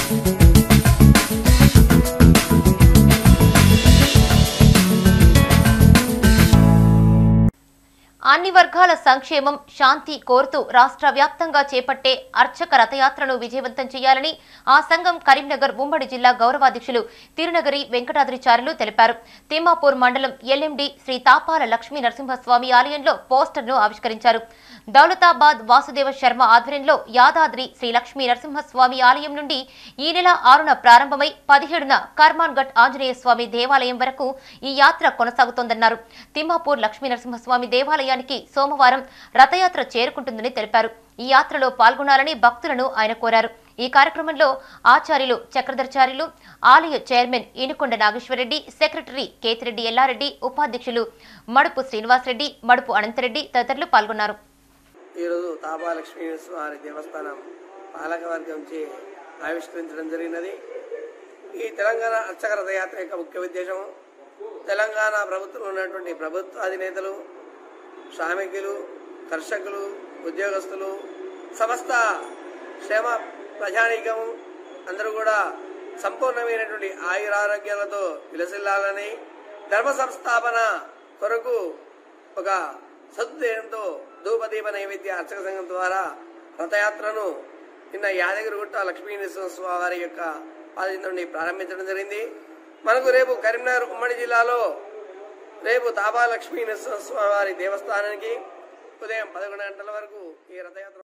అన్ని వర్గాల సంక్షేమం శాంతి కోరుతూ రాష్ట్ర వ్యాప్తంగా చేపట్టే అర్చక రథయాత్రను విజయవంతం చేయాలని ఆ సంఘం కరీంనగర్ ఉమ్మడి జిల్లా గౌరవాధ్యక్షులు తిరునగరి వెంకటాద్రిచారులు తెలిపారు తిమ్మాపూర్ మండలం ఎల్ఎండి శ్రీ తాపాల లక్ష్మీ నరసింహస్వామి ఆలయంలో పోస్టర్ను ఆవిష్కరించారు దౌలతాబాద్ వాసుదేవ శర్మ ఆధ్వర్యంలో యాదాద్రి శ్రీ లక్ష్మీ నరసింహస్వామి ఆలయం నుండి ఈ నెల ఆరున ప్రారంభమై పదిహేడున కర్మాన్ ఘట్ ఆంజనేయ స్వామి దేవాలయం వరకు ఈ యాత్ర కొనసాగుతోందన్నారు తిమ్మాపూర్ లక్ష్మీ నరసింహస్వామి దేవాలయానికి సోమవారం రథయాత్ర చేరుకుంటుందని తెలిపారు ఈ యాత్రలో పాల్గొనాలని భక్తులను ఆయన కోరారు ఈ కార్యక్రమంలో ఆచార్యులు చక్రధర్చార్యులు ఆలయ చైర్మన్ ఈనుకొండ నాగేశ్వరరెడ్డి సెక్రటరీ కేతిరెడ్డి ఎల్లారెడ్డి ఉపాధ్యక్షులు మడుపు శ్రీనివాసరెడ్డి మడుపు అనంతరెడ్డి తదితరులు పాల్గొన్నారు ఈరోజు తాపాలక్ష్మీ వారి దేవస్థానం పాలకవర్గంచే ఆవిష్కరించడం జరిగినది ఈ తెలంగాణ అర్చక రథయాత్ర యొక్క ముఖ్య ఉద్దేశం తెలంగాణ ప్రభుత్వంలో ఉన్నటువంటి ప్రభుత్వ అధినేతలు శ్రామికులు కర్షకులు ఉద్యోగస్తులు సమస్త క్షేమ ప్రజానీకం అందరూ కూడా సంపూర్ణమైనటువంటి ఆయురారోగ్యాలతో విలసిల్లాలని ధర్మ సంస్థాపన కొరకు ఒక సదుద్దేశంతో ధూపదీప నైవేద్య అర్చక సంఘం ద్వారా రథయాత్రను నిన్న యాదగిరిగుట్ట లక్ష్మీ నరసింహస్వామి వారి యొక్క ఆలయం నుండి ప్రారంభించడం జరిగింది మనకు రేపు కరీంనగర్ ఉమ్మడి జిల్లాలో రేపు తాబా లక్ష్మీ నరసింహస్వామి వారి దేవస్థానానికి ఉదయం పదకొండు గంటల వరకు ఈ రథయాత్ర